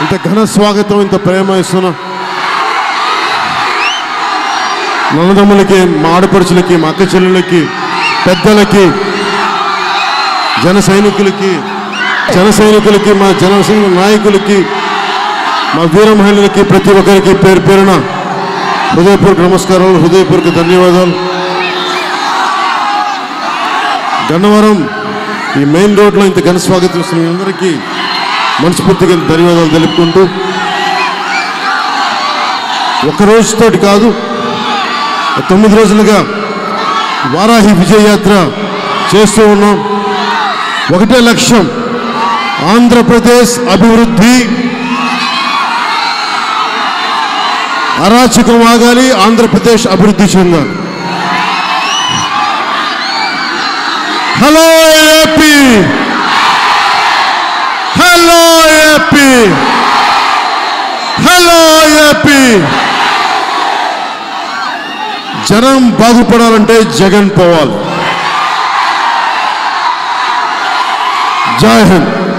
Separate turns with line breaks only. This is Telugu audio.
ఇంత ఘన స్వాగతం ఇంత ప్రేమ ఇస్తున్న నన్నదమ్ములకి మా ఆడపడుచులకి మా అక్క చెల్లెలకి పెద్దలకి జన సైనికులకి జన సైనికులకి మా జన సైనిక నాయకులకి మా వీర మహిళలకి ప్రతి ఒక్కరికి పేరు పేరున హృదయపూర్వక నమస్కారాలు హృదయపూర్వక ధన్యవాదాలు గన్నవరం ఈ మెయిన్ రోడ్లో ఇంత ఘన స్వాగతం ఇస్తున్న మీ అందరికీ మనస్ఫూర్తిగా ధన్యవాదాలు తెలుపుకుంటూ ఒక రోజుతోటి కాదు తొమ్మిది రోజులుగా వారాహి విజయయాత్ర చేస్తూ ఉన్నాం ఒకటే లక్ష్యం ఆంధ్రప్రదేశ్ అభివృద్ధి అరాచకం ఆగాలి ఆంధ్రప్రదేశ్ అభివృద్ధి చెందాలి hello AP hello AP hello AP జనం బాగుపడాలంటే జగన్ పోవాలి జై హింద్